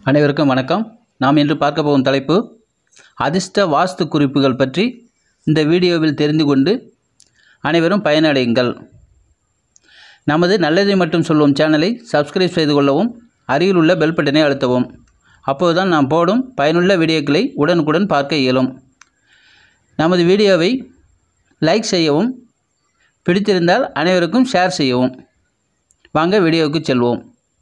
அனைவருக்கும் வணக்கம் நாம் இன்று பார்க்க போகும் தலைப்பு அதிர்ஷ்ட வாஸ்து குறிப்புகள் பற்றி இந்த வீடியோவில் தெரிந்து கொண்டு அனைவரும் பயனடையுங்கள் நமது நல்லதை மட்டும் சொல்லும் சேனலை சப்ஸ்கிரைப் செய்து கொள்ளவும் அருகில் உள்ள பெல் பட்டனை அழுத்தவும் அப்போதுதான் நாம் போடும் பயனுள்ள வீடியோக்களை உடனுக்குடன் பார்க்க இயலும் நமது வீடியோவை லைக் செய்யவும் பிடித்திருந்தால் அனைவருக்கும் ஷேர் செய்யவும் வாங்க வீடியோவுக்கு செல்வோம்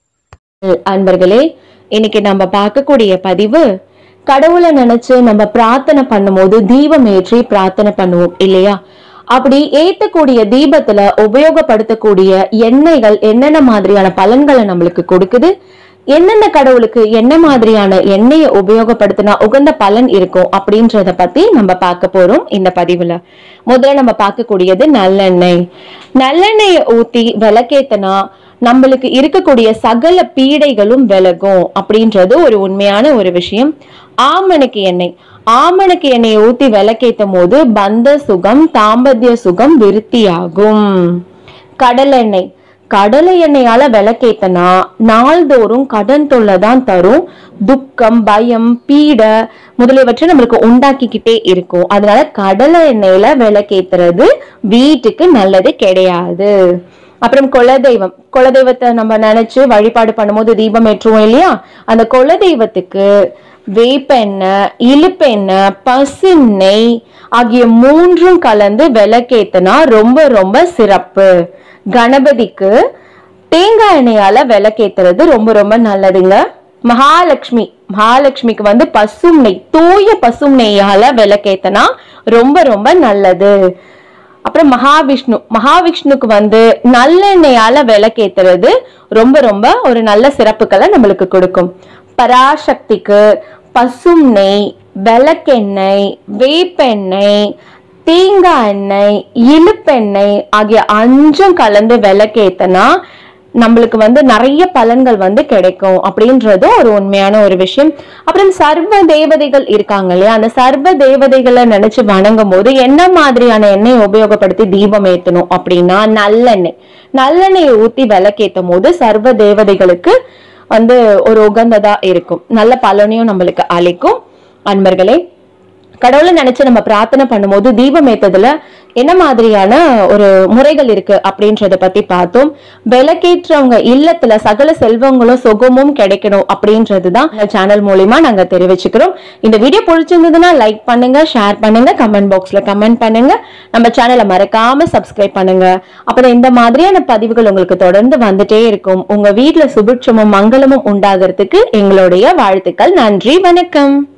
அன்பர்களே இன்னைக்கு நம்ம பார்க்கக்கூடிய பதிவு கடவுளை நினைச்சு நம்ம பிரார்த்தனை பண்ணும்போது தீபம் ஏற்றி பிரார்த்தனை பண்ணுவோம் இல்லையா அப்படி ஏத்தக்கூடிய தீபத்துல உபயோகப்படுத்தக்கூடிய எண்ணெய்கள் என்னென்ன மாதிரியான பலன்களை நம்மளுக்கு கொடுக்குது எந்தெந்த கடவுளுக்கு என்ன மாதிரியான எண்ணெயை உபயோகப்படுத்தினா உகந்த பலன் இருக்கும் அப்படின்றத பத்தி நம்ம பார்க்க போறோம் இந்த பதிவுல முதல்ல நம்ம பார்க்கக்கூடியது நல்லெண்ணெய் நல்லெண்ணெயை ஊத்தி விளக்கேத்தனா நம்மளுக்கு இருக்கக்கூடிய சகல பீடைகளும் விலகும் அப்படின்றது ஒரு உண்மையான ஒரு விஷயம் ஆமணக்கு எண்ணெய் ஆமணக்கு எண்ணெயை ஊத்தி விளக்கேத்தும் போது பந்த சுகம் தாம்பத்திய சுகம் விருத்தியாகும் கடலெண்ணெய் கடலை எண்ணெயால விளக்கேத்தனா நாள்தோறும் கடன் தொல்லை தான் தரும் துக்கம் பயம் பீட முதலியவற்றை நம்மளுக்கு உண்டாக்கிக்கிட்டே இருக்கும் அதனால கடலை எண்ணெயில விளக்கேத்துறது வீட்டுக்கு நல்லது கிடையாது அப்புறம் குலதெய்வம் குலதெய்வத்தை நம்ம நினைச்சு வழிபாடு பண்ணும்போது தீபம் ஏற்றுவோம் இல்லையா அந்த குலதெய்வத்துக்கு வேப்பெண்ணெய் இழுப்பெண்ணெய் பசுநெய் ஆகிய மூன்றும் கலந்து விளக்கேத்துனா ரொம்ப ரொம்ப சிறப்பு கணபதிக்கு தேங்காய் எண்ணெயால விளக்கேத்துறது ரொம்ப ரொம்ப நல்லதுங்க மகாலட்சுமி மகாலட்சுமிக்கு வந்து பசும் நெய் தூய பசும் நெய்யால விளக்கேத்தனா ரொம்ப ரொம்ப நல்லது அப்புறம் மகாவிஷ்ணு மகாவிஷ்ணுக்கு வந்து நல்லெண்ணெயால விளக்கேத்துறது ரொம்ப ரொம்ப ஒரு நல்ல சிறப்புகளை நம்மளுக்கு கொடுக்கும் பராசக்திக்கு பசும் நெய் விளக்கெண்ணெய் வேப்பெண்ணெய் தேங்காய் எண்ணெய் இழுப்பெண்ணெய் ஆகிய அஞ்சும் கலந்து விளக்கேத்தனா நம்மளுக்கு வந்து நிறைய பலன்கள் வந்து கிடைக்கும் அப்படின்றதும் ஒரு உண்மையான ஒரு விஷயம் அப்புறம் சர்வ தேவதைகள் இருக்காங்க இல்லையா அந்த சர்வ தேவதைகளை நினைச்சு வணங்கும் போது என்ன மாதிரியான எண்ணெய் உபயோகப்படுத்தி தீபம் ஏத்தணும் அப்படின்னா நல்லெண்ணெய் நல்லெண்ணெயை ஊத்தி விளக்கேத்தும் போது சர்வ தேவதைகளுக்கு வந்து ஒரு உகந்ததா இருக்கும் நல்ல பலனையும் நம்மளுக்கு அளிக்கும் அன்பர்களே கடவுளை நினைச்சு நம்ம பிரார்த்தனை பண்ணும்போது தீபம் ஏத்ததுல என்ன மாதிரியான ஒரு முறைகள் இருக்கு அப்படின்றத பத்தி பார்த்தோம் விளக்கேற்றவங்க இல்லத்துல சகல செல்வங்களும் சுகமும் கிடைக்கணும் அப்படின்றதுதான் இந்த சேனல் மூலியமா நாங்க தெரிவிச்சுக்கிறோம் இந்த வீடியோ பிடிச்சிருந்ததுன்னா லைக் பண்ணுங்க ஷேர் பண்ணுங்க கமெண்ட் பாக்ஸ்ல கமெண்ட் பண்ணுங்க நம்ம சேனலை மறக்காம சப்ஸ்கிரைப் பண்ணுங்க அப்புறம் இந்த மாதிரியான பதிவுகள் உங்களுக்கு தொடர்ந்து வந்துட்டே இருக்கும் உங்க வீட்டுல சுபிட்சமும் மங்களமும் உண்டாகிறதுக்கு எங்களுடைய வாழ்த்துக்கள் நன்றி வணக்கம்